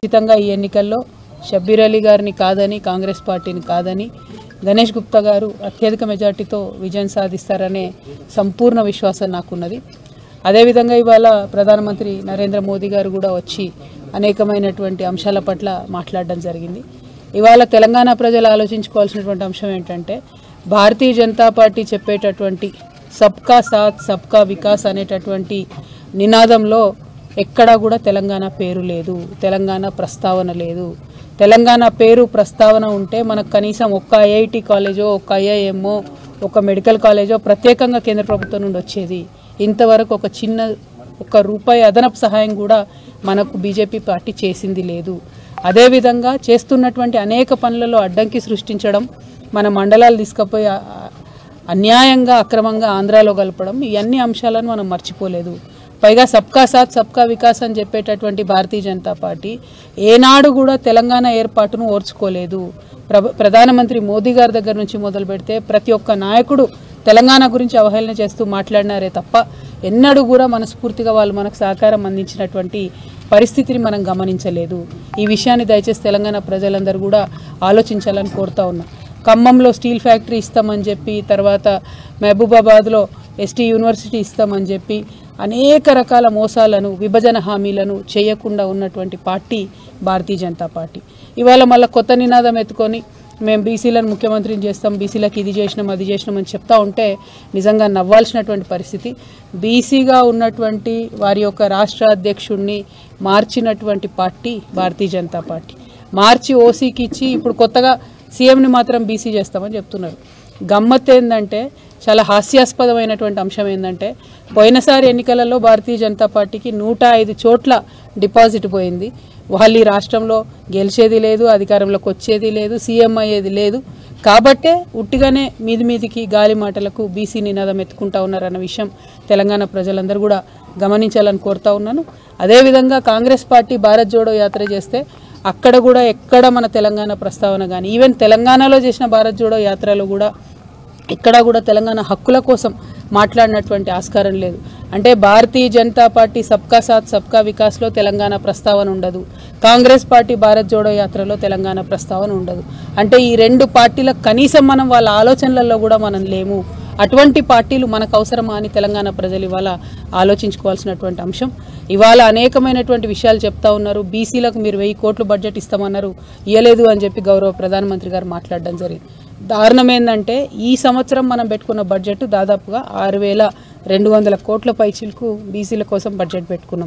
ఖచ్చితంగా ఈ ఎన్నికల్లో షబ్బీర్ అలీ గారిని కాదని కాంగ్రెస్ పార్టీని కాదని గణేష్ గుప్తా గారు అత్యధిక మెజార్టీతో విజయం సాధిస్తారనే సంపూర్ణ విశ్వాసం నాకున్నది అదేవిధంగా ఇవాళ ప్రధానమంత్రి నరేంద్ర మోదీ గారు కూడా వచ్చి అనేకమైనటువంటి అంశాల పట్ల మాట్లాడడం జరిగింది ఇవాళ తెలంగాణ ప్రజలు ఆలోచించుకోవాల్సినటువంటి అంశం ఏంటంటే భారతీయ జనతా పార్టీ చెప్పేటటువంటి సబ్కా సాత్ సబ్కా వికాస్ అనేటటువంటి నినాదంలో ఎక్కడా కూడా తెలంగాణ పేరు లేదు తెలంగాణ ప్రస్తావన లేదు తెలంగాణ పేరు ప్రస్తావన ఉంటే మనకు కనీసం ఒక్క ఐఐటి కాలేజో ఒక్క ఐఐఎంఓ ఒక మెడికల్ కాలేజో ప్రత్యేకంగా కేంద్ర ప్రభుత్వం నుండి వచ్చేది ఇంతవరకు ఒక చిన్న ఒక్క రూపాయి అదనపు సహాయం కూడా మనకు బీజేపీ పార్టీ చేసింది లేదు అదేవిధంగా చేస్తున్నటువంటి అనేక పనులలో అడ్డంకి సృష్టించడం మన మండలాలు తీసుకుపోయి ఆ- అన్యాయంగా అక్రమంగా ఆంధ్రాలో కలపడం ఈ అన్ని అంశాలను మనం మర్చిపోలేదు పైగా సబ్కా సాత్ సబ్కా వికాస్ అని చెప్పేటటువంటి భారతీయ జనతా పార్టీ ఏనాడు కూడా తెలంగాణ ఏర్పాటును ఓర్చుకోలేదు ప్ర- ప్రధానమంత్రి మోదీ గారి దగ్గర నుంచి మొదలు పెడితే ప్రతి ఒక్క నాయకుడు తెలంగాణ గురించి అవహేళన చేస్తూ మాట్లాడినారే తప్ప ఎన్నడూ కూడా మనస్ఫూర్తిగా వాళ్ళు మనకు సహకారం అందించినటువంటి పరిస్థితిని మనం గమనించలేదు ఈ విషయాన్ని దయచేసి తెలంగాణ ప్రజలందరూ కూడా ఆలోచించాలని కోరుతా ఉన్నా ఖమ్మంలో స్టీల్ ఫ్యాక్టరీ ఇస్తామని చెప్పి తర్వాత మహబూబాబాద్లో ఎస్టీ యూనివర్సిటీ ఇస్తామని చెప్పి అనేక రకాల మోసాలను విభజన హామీలను చేయకుండా ఉన్నటువంటి పార్టీ భారతీయ జనతా పార్టీ ఇవాళ మళ్ళీ కొత్త నినాదం ఎత్తుకొని మేము బీసీలను ముఖ్యమంత్రిని చేస్తాం బీసీలకు ఇది చేసినాం అది చేసినాం అని చెప్తా ఉంటే నిజంగా నవ్వాల్సినటువంటి పరిస్థితి బీసీగా ఉన్నటువంటి వారి యొక్క రాష్ట్ర అధ్యక్షుడిని మార్చినటువంటి పార్టీ భారతీయ జనతా పార్టీ మార్చి ఓసీకి ఇచ్చి ఇప్పుడు కొత్తగా సీఎంని మాత్రం బీసీ చేస్తామని చెప్తున్నారు గమ్మత్ ఏంటంటే చాలా హాస్యాస్పదమైనటువంటి అంశం ఏంటంటే పోయినసారి ఎన్నికలలో భారతీయ జనతా పార్టీకి నూట ఐదు చోట్ల డిపాజిట్ పోయింది వాళ్ళు ఈ రాష్ట్రంలో గెలిచేది లేదు అధికారంలోకి వచ్చేది లేదు సీఎం అయ్యేది లేదు కాబట్టే ఉట్టిగానే మీది మీదికి గాలి మాటలకు బీసీ నినాదం ఎత్తుకుంటా ఉన్నారన్న విషయం తెలంగాణ ప్రజలందరూ కూడా గమనించాలని కోరుతా ఉన్నాను అదేవిధంగా కాంగ్రెస్ పార్టీ భారత్ జోడో యాత్ర చేస్తే అక్కడ కూడా ఎక్కడ మన తెలంగాణ ప్రస్తావన కానీ ఈవెన్ తెలంగాణలో చేసిన భారత్ జోడో యాత్రలో కూడా ఎక్కడా కూడా తెలంగాణ హక్కుల కోసం మాట్లాడినటువంటి ఆస్కారం లేదు అంటే భారతీయ జనతా పార్టీ సబ్కా సాత్ సబ్కా వికాస్లో తెలంగాణ ప్రస్తావన ఉండదు కాంగ్రెస్ పార్టీ భారత్ జోడో యాత్రలో తెలంగాణ ప్రస్తావన ఉండదు అంటే ఈ రెండు పార్టీలకు కనీసం మనం వాళ్ళ ఆలోచనలలో కూడా మనం లేము అటువంటి పార్టీలు మనకు అవసరమా అని తెలంగాణ ప్రజలు ఇవాళ ఆలోచించుకోవాల్సినటువంటి అంశం ఇవాళ అనేకమైనటువంటి విషయాలు చెప్తా ఉన్నారు బీసీలకు మీరు వెయ్యి కోట్లు బడ్జెట్ ఇస్తామన్నారు ఇయ్యలేదు అని చెప్పి గౌరవ ప్రధానమంత్రి గారు మాట్లాడడం జరిగింది దారుణం ఏంటంటే ఈ సంవత్సరం మనం పెట్టుకున్న బడ్జెట్ దాదాపుగా ఆరు వేల రెండు వందల కోట్ల పైచిలకు బీసీల కోసం బడ్జెట్ పెట్టుకున్నాం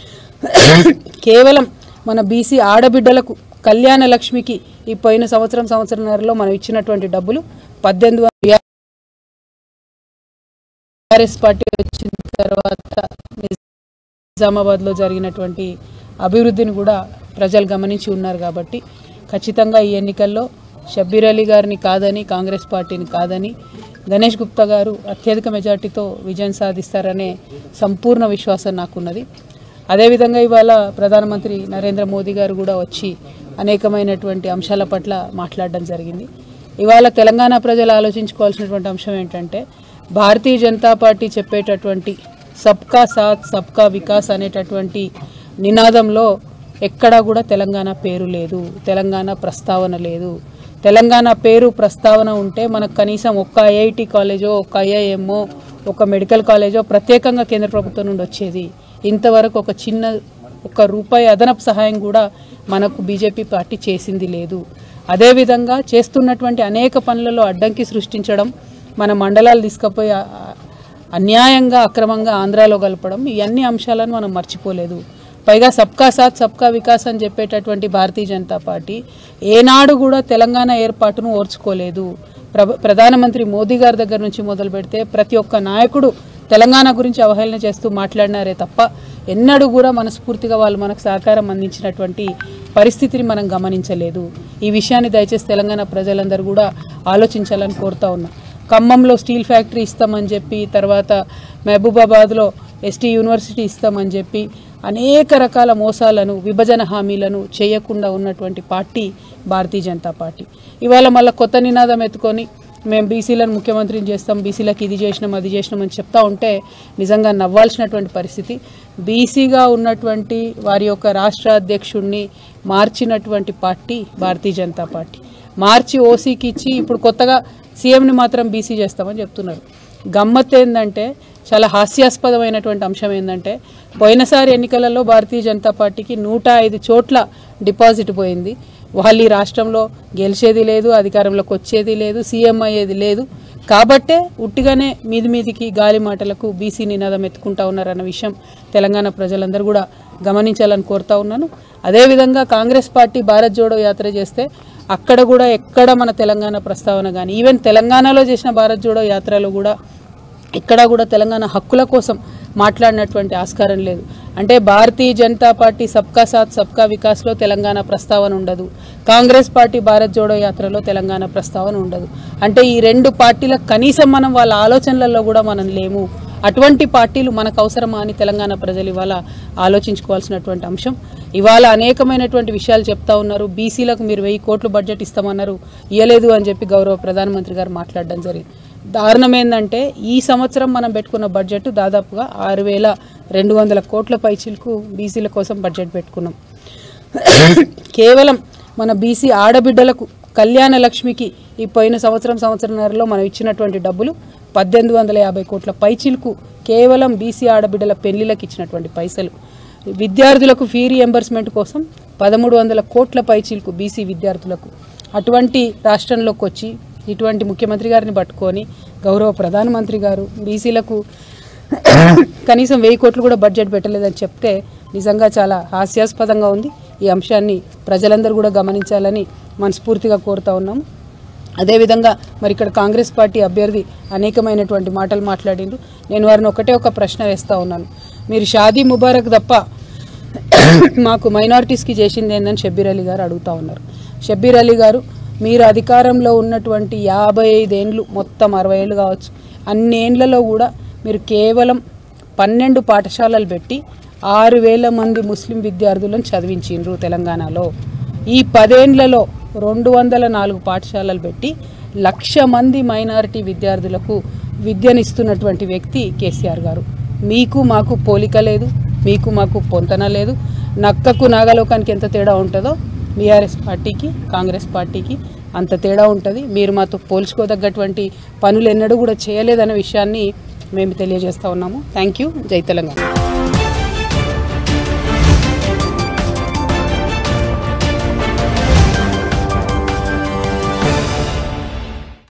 కేవలం మన బీసీ ఆడబిడ్డలకు కళ్యాణ లక్ష్మికి ఈ పోయిన సంవత్సరం సంవత్సరంన్నరలో మనం ఇచ్చినటువంటి డబ్బులు పద్దెనిమిది వందల టీఆర్ఎస్ పార్టీ వచ్చిన తర్వాత నిజామాబాద్లో జరిగినటువంటి అభివృద్ధిని కూడా ప్రజలు గమనించి ఉన్నారు కాబట్టి ఖచ్చితంగా ఈ ఎన్నికల్లో షబ్బీర్ అలీ గారిని కాదని కాంగ్రెస్ పార్టీని కాదని గణేష్ గుప్తా గారు అత్యధిక మెజార్టీతో విజయం సాధిస్తారనే సంపూర్ణ విశ్వాసం నాకున్నది అదేవిధంగా ఇవాళ ప్రధానమంత్రి నరేంద్ర మోదీ గారు కూడా వచ్చి అనేకమైనటువంటి అంశాల పట్ల మాట్లాడడం జరిగింది ఇవాళ తెలంగాణ ప్రజలు ఆలోచించుకోవాల్సినటువంటి అంశం ఏంటంటే భారతీయ జనతా పార్టీ చెప్పేటటువంటి సబ్కా సాత్ సబ్కా వికాస్ అనేటటువంటి నినాదంలో ఎక్కడా కూడా తెలంగాణ పేరు లేదు తెలంగాణ ప్రస్తావన లేదు తెలంగాణ పేరు ప్రస్తావన ఉంటే మనకు కనీసం ఒక్క ఐఐటి కాలేజో ఒక ఐఐఎంఓ ఒక మెడికల్ కాలేజో ప్రత్యేకంగా కేంద్ర ప్రభుత్వం నుండి వచ్చేది ఇంతవరకు ఒక చిన్న ఒక్క రూపాయి అదనపు సహాయం కూడా మనకు బీజేపీ పార్టీ చేసింది లేదు అదేవిధంగా చేస్తున్నటువంటి అనేక పనులలో అడ్డంకి సృష్టించడం మన మండలాలు తీసుకుపోయి ఆ- అన్యాయంగా అక్రమంగా ఆంధ్రాలో కలపడం ఈ అన్ని అంశాలను మనం మర్చిపోలేదు పైగా సబ్కా సాత్ సబ్కా వికాస్ అని చెప్పేటటువంటి భారతీయ జనతా పార్టీ ఏనాడు కూడా తెలంగాణ ఏర్పాటును ఓర్చుకోలేదు ప్ర- ప్రధానమంత్రి మోదీ గారి దగ్గర నుంచి మొదలు పెడితే ప్రతి ఒక్క నాయకుడు తెలంగాణ గురించి అవహేళన చేస్తూ మాట్లాడినారే తప్ప ఎన్నడూ కూడా మనస్ఫూర్తిగా వాళ్ళు మనకు సహకారం అందించినటువంటి పరిస్థితిని మనం గమనించలేదు ఈ విషయాన్ని దయచేసి తెలంగాణ ప్రజలందరూ కూడా ఆలోచించాలని కోరుతా ఉన్నా ఖమ్మంలో స్టీల్ ఫ్యాక్టరీ ఇస్తామని చెప్పి తర్వాత మహబూబాబాద్లో ఎస్టీ యూనివర్సిటీ ఇస్తామని చెప్పి అనేక రకాల మోసాలను విభజన హామీలను చేయకుండా ఉన్నటువంటి పార్టీ భారతీయ జనతా పార్టీ ఇవాళ మళ్ళీ కొత్త నినాదం ఎత్తుకొని మేము బీసీలను ముఖ్యమంత్రిని చేస్తాం బీసీలకు ఇది చేసినాం అది చేసినాం అని చెప్తా ఉంటే నిజంగా నవ్వాల్సినటువంటి పరిస్థితి బీసీగా ఉన్నటువంటి వారి యొక్క రాష్ట్ర అధ్యక్షుడిని మార్చినటువంటి పార్టీ భారతీయ జనతా పార్టీ మార్చి ఓసీకి ఇచ్చి ఇప్పుడు కొత్తగా సీఎంని మాత్రం బీసీ చేస్తామని చెప్తున్నారు గమ్మత్ ఏంటంటే చాలా హాస్యాస్పదమైనటువంటి అంశం ఏంటంటే పోయినసారి ఎన్నికలలో భారతీయ జనతా పార్టీకి నూట ఐదు చోట్ల డిపాజిట్ పోయింది వాళ్ళు ఈ రాష్ట్రంలో గెలిచేది లేదు అధికారంలోకి వచ్చేది లేదు సీఎం అయ్యేది లేదు కాబట్టే ఉట్టిగానే మీది మీదికి గాలి మాటలకు బీసీ నినాదం ఎత్తుకుంటా ఉన్నారన్న విషయం తెలంగాణ ప్రజలందరూ కూడా గమనించాలని కోరుతా ఉన్నాను అదేవిధంగా కాంగ్రెస్ పార్టీ భారత్ జోడో యాత్ర చేస్తే అక్కడ కూడా ఎక్కడ మన తెలంగాణ ప్రస్తావన కానీ ఈవెన్ తెలంగాణలో చేసిన భారత్ జోడో యాత్రలో కూడా ఎక్కడా కూడా తెలంగాణ హక్కుల కోసం మాట్లాడినటువంటి ఆస్కారం లేదు అంటే భారతీయ జనతా పార్టీ సబ్కా సాత్ సబ్కా వికాస్లో తెలంగాణ ప్రస్తావన ఉండదు కాంగ్రెస్ పార్టీ భారత్ జోడో యాత్రలో తెలంగాణ ప్రస్తావన ఉండదు అంటే ఈ రెండు పార్టీలకు కనీసం మనం వాళ్ళ ఆలోచనలలో కూడా మనం లేము అటువంటి పార్టీలు మనకు అవసరమా అని తెలంగాణ ప్రజలు ఇవాళ ఆలోచించుకోవాల్సినటువంటి అంశం ఇవాళ అనేకమైనటువంటి విషయాలు చెప్తా ఉన్నారు బీసీలకు మీరు వెయ్యి కోట్లు బడ్జెట్ ఇస్తామన్నారు ఇవ్వలేదు అని చెప్పి గౌరవ ప్రధానమంత్రి గారు మాట్లాడడం జరిగింది దారుణం ఏంటంటే ఈ సంవత్సరం మనం పెట్టుకున్న బడ్జెట్ దాదాపుగా ఆరు వేల రెండు వందల కోట్ల పైచిలకు బీసీల కోసం బడ్జెట్ పెట్టుకున్నాం కేవలం మన బీసీ ఆడబిడ్డలకు కళ్యాణ లక్ష్మికి ఈ పోయిన సంవత్సరం సంవత్సరంన్నరలో మనం ఇచ్చినటువంటి డబ్బులు పద్దెనిమిది వందల యాభై కోట్ల పైచిలకు కేవలం బీసీ ఆడబిడ్డల పెళ్లిలకు ఇచ్చినటువంటి పైసలు విద్యార్థులకు ఫీ రియంబర్స్మెంట్ కోసం పదమూడు వందల కోట్ల పైచిలకు బీసీ విద్యార్థులకు అటువంటి రాష్ట్రంలోకి వచ్చి ఇటువంటి ముఖ్యమంత్రి గారిని పట్టుకొని గౌరవ ప్రధానమంత్రి గారు బీసీలకు కనీసం వెయ్యి కోట్లు కూడా బడ్జెట్ పెట్టలేదని చెప్తే నిజంగా చాలా హాస్యాస్పదంగా ఉంది ఈ అంశాన్ని ప్రజలందరూ కూడా గమనించాలని మనస్ఫూర్తిగా కోరుతా ఉన్నాము అదేవిధంగా మరి ఇక్కడ కాంగ్రెస్ పార్టీ అభ్యర్థి అనేకమైనటువంటి మాటలు మాట్లాడిండ్రు నేను వారిని ఒకటే ఒక ప్రశ్న వేస్తా ఉన్నాను మీరు షాదీ ముబారక్ తప్ప మాకు మైనారిటీస్కి చేసింది ఏందని షబ్బీర్ అలీ గారు అడుగుతా ఉన్నారు షబ్బీర్ అలీ గారు మీరు అధికారంలో ఉన్నటువంటి యాభై ఐదేండ్లు మొత్తం అరవై ఏళ్ళు కావచ్చు అన్ని ఏండ్లలో కూడా మీరు కేవలం పన్నెండు పాఠశాలలు పెట్టి ఆరు వేల మంది ముస్లిం విద్యార్థులను చదివించిండ్రు తెలంగాణలో ఈ పదేండ్లలో రెండు వందల నాలుగు పాఠశాలలు పెట్టి లక్ష మంది మైనారిటీ విద్యార్థులకు విద్యనిస్తున్నటువంటి వ్యక్తి కేసీఆర్ గారు మీకు మాకు పోలిక లేదు మీకు మాకు పొంతన లేదు నక్కకు నాగలోకానికి ఎంత తేడా ఉంటుందో బీఆర్ఎస్ పార్టీకి కాంగ్రెస్ పార్టీకి అంత తేడా ఉంటుంది మీరు మాతో పోల్చుకోదగ్గటువంటి పనులు ఎన్నడూ కూడా చేయలేదనే విషయాన్ని మేము తెలియజేస్తా ఉన్నాము థ్యాంక్ యూ జై తెలంగాణ